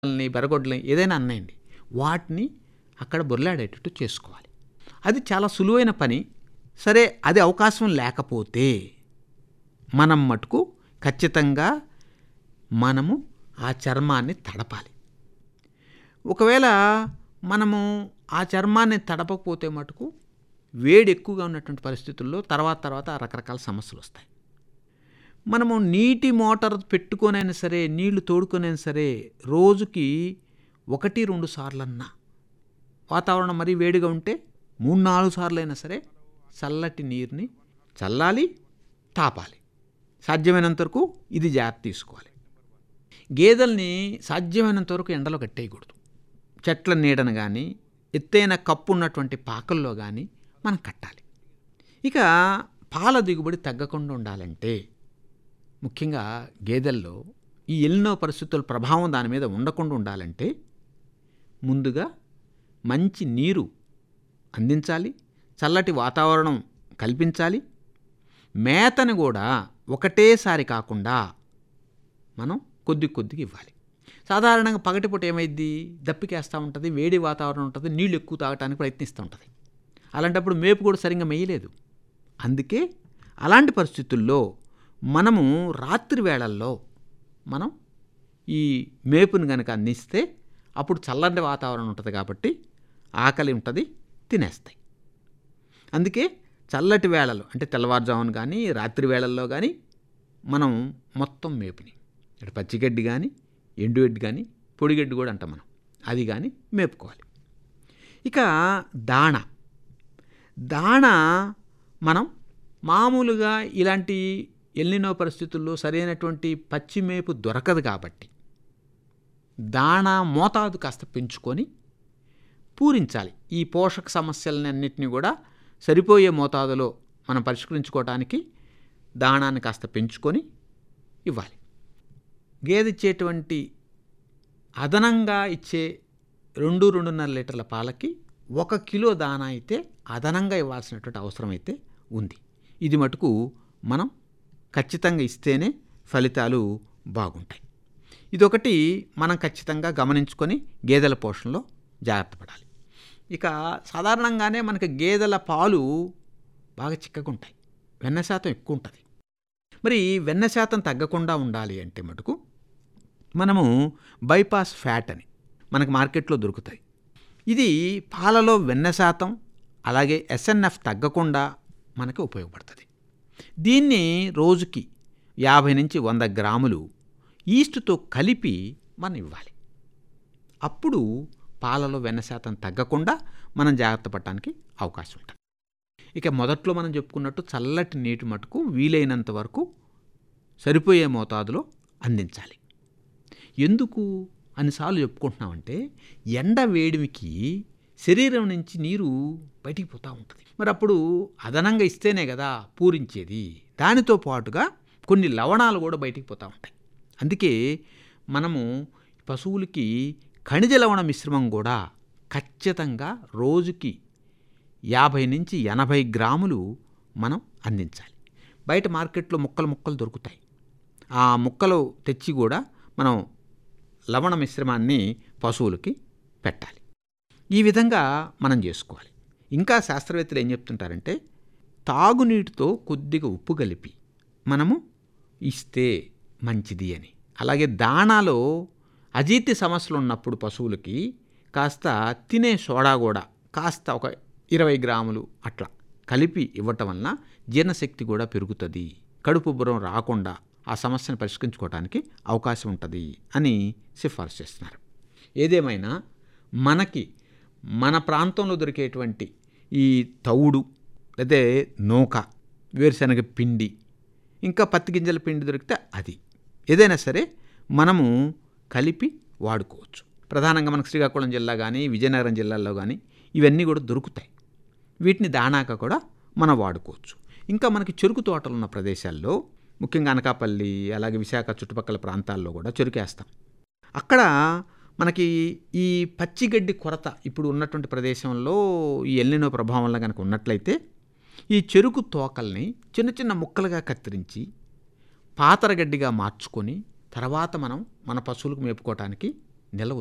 పిల్లల్ని బెరగొడ్లని ఏదైనా అన్నాయండి వాటిని అక్కడ బొర్లాడేటట్టు చేసుకోవాలి అది చాలా సులువైన పని సరే అది అవకాశం లేకపోతే మనం మటుకు ఖచ్చితంగా మనము ఆ చర్మాన్ని తడపాలి ఒకవేళ మనము ఆ చర్మాన్ని తడపకపోతే మటుకు వేడి ఎక్కువగా ఉన్నటువంటి పరిస్థితుల్లో తర్వాత తర్వాత రకరకాల సమస్యలు వస్తాయి మనము నీటి మోటార్ పెట్టుకొనైనా సరే నీళ్లు తోడుకొనైనా సరే రోజుకి ఒకటి రెండు సార్లన్నా వాతావరణం మరీ వేడిగా ఉంటే మూడు నాలుగు సార్లు అయినా సరే చల్లటి నీరుని చల్లాలి తాపాలి సాధ్యమైనంత వరకు ఇది జాగ్రత్త తీసుకోవాలి గేదెల్ని సాధ్యమైనంత వరకు ఎండలో కట్టేయకూడదు చెట్ల నీడను కానీ ఎత్తైన కప్పు ఉన్నటువంటి పాకల్లో కానీ మనం కట్టాలి ఇక పాల దిగుబడి తగ్గకుండా ఉండాలంటే ముఖ్యంగా గేదెల్లో ఈ ఎన్నో పరిస్థితుల ప్రభావం దాని మీద ఉండకుండా ఉండాలంటే ముందుగా మంచి నీరు అందించాలి చల్లటి వాతావరణం కల్పించాలి మేతను కూడా ఒకటేసారి కాకుండా మనం కొద్ది కొద్దిగా ఇవ్వాలి సాధారణంగా పగటిపూట ఏమైద్ది దప్పికేస్తూ ఉంటుంది వేడి వాతావరణం ఉంటుంది నీళ్ళు ఎక్కువ తాగడానికి ప్రయత్నిస్తూ ఉంటుంది అలాంటప్పుడు మేపు కూడా సరిగ్గా మేయలేదు అందుకే అలాంటి పరిస్థితుల్లో మనము రాత్రి వేళల్లో మనం ఈ మేపుని కనుక అందిస్తే అప్పుడు చల్లటి వాతావరణం ఉంటుంది కాబట్టి ఆకలి ఉంటుంది తినేస్తాయి అందుకే చల్లటి వేళలో అంటే తెల్లవారుజామున కానీ రాత్రి వేళల్లో కానీ మనం మొత్తం మేపుని అంటే పచ్చిగడ్డి కానీ ఎండుగడ్డి కానీ పొడిగడ్డి కూడా అంటాం మనం అది కానీ మేపుకోవాలి ఇక దాణ దాణ మనం మామూలుగా ఇలాంటి ఎల్లినో పరిస్థితుల్లో సరైనటువంటి పచ్చి మేపు దొరకదు కాబట్టి దాణ మోతాదు కాస్త పెంచుకొని పూరించాలి ఈ పోషక సమస్యలని అన్నింటినీ కూడా సరిపోయే మోతాదులో మనం పరిష్కరించుకోవడానికి దాణాన్ని కాస్త పెంచుకొని ఇవ్వాలి గేదె ఇచ్చేటువంటి అదనంగా ఇచ్చే రెండు రెండున్నర లీటర్ల పాలకి ఒక కిలో దానా అయితే అదనంగా ఇవ్వాల్సినటువంటి అవసరం అయితే ఉంది ఇది మటుకు మనం ఖచ్చితంగా ఇస్తేనే ఫలితాలు బాగుంటాయి ఇదొకటి మనం ఖచ్చితంగా గమనించుకొని గేదెల పోషణలో జాగ్రత్త పడాలి ఇక సాధారణంగానే మనకి గేదెల పాలు బాగా చిక్కగా ఉంటాయి వెన్న శాతం ఎక్కువ ఉంటుంది మరి వెన్న శాతం తగ్గకుండా ఉండాలి అంటే మటుకు మనము బైపాస్ ఫ్యాట్ అని మనకు మార్కెట్లో దొరుకుతాయి ఇది పాలలో వెన్న శాతం అలాగే ఎస్ఎన్ఎఫ్ తగ్గకుండా మనకు ఉపయోగపడుతుంది దీన్ని రోజుకి యాభై నుంచి వంద గ్రాములు ఈస్టుతో కలిపి మనం ఇవ్వాలి అప్పుడు పాలలో వెన్న శాతం తగ్గకుండా మనం జాగ్రత్త పడటానికి అవకాశం ఉంటుంది ఇక మొదట్లో మనం చెప్పుకున్నట్టు చల్లటి నీటి మటుకు వీలైనంత వరకు సరిపోయే మోతాదులో అందించాలి ఎందుకు అన్నిసార్లు చెప్పుకుంటున్నామంటే ఎండ వేడిమికి శరీరం నుంచి నీరు బయటికి పోతూ ఉంటుంది మరి అప్పుడు అదనంగా ఇస్తేనే కదా పూరించేది దానితో పాటుగా కొన్ని లవణాలు కూడా బయటికి పోతూ ఉంటాయి అందుకే మనము పశువులకి ఖనిజ లవణ మిశ్రమం కూడా ఖచ్చితంగా రోజుకి యాభై నుంచి ఎనభై గ్రాములు మనం అందించాలి బయట మార్కెట్లో ముక్కలు ముక్కలు దొరుకుతాయి ఆ ముక్కలు తెచ్చి కూడా మనం లవణ మిశ్రమాన్ని పశువులకి పెట్టాలి ఈ విధంగా మనం చేసుకోవాలి ఇంకా శాస్త్రవేత్తలు ఏం చెప్తుంటారంటే తాగునీటితో కొద్దిగా ఉప్పు కలిపి మనము ఇస్తే మంచిది అని అలాగే దాణాలో అజీర్తి సమస్యలు ఉన్నప్పుడు పశువులకి కాస్త తినే సోడా కూడా కాస్త ఒక ఇరవై గ్రాములు అట్లా కలిపి ఇవ్వటం వలన జీర్ణశక్తి కూడా పెరుగుతుంది కడుపు ఉబ్బరం రాకుండా ఆ సమస్యను పరిష్కరించుకోవడానికి అవకాశం ఉంటుంది అని సిఫార్సు చేస్తున్నారు ఏదేమైనా మనకి మన ప్రాంతంలో దొరికేటువంటి ఈ తౌడు లేదా నూక వేరుశనగ పిండి ఇంకా పత్తి గింజల పిండి దొరికితే అది ఏదైనా సరే మనము కలిపి వాడుకోవచ్చు ప్రధానంగా మనకు శ్రీకాకుళం జిల్లా కానీ విజయనగరం జిల్లాల్లో కానీ ఇవన్నీ కూడా దొరుకుతాయి వీటిని దానాక కూడా మనం వాడుకోవచ్చు ఇంకా మనకి చెరుకు తోటలు ఉన్న ప్రదేశాల్లో ముఖ్యంగా అనకాపల్లి అలాగే విశాఖ చుట్టుపక్కల ప్రాంతాల్లో కూడా చెరుకేస్తాం అక్కడ మనకి ఈ పచ్చిగడ్డి కొరత ఇప్పుడు ఉన్నటువంటి ప్రదేశంలో ఈ ఎల్లినో ప్రభావం వల్ల కనుక ఉన్నట్లయితే ఈ చెరుకు తోకల్ని చిన్న చిన్న ముక్కలుగా కత్తిరించి పాతరగడ్డిగా మార్చుకొని తర్వాత మనం మన పశువులకు మేపుకోవటానికి నిల్వ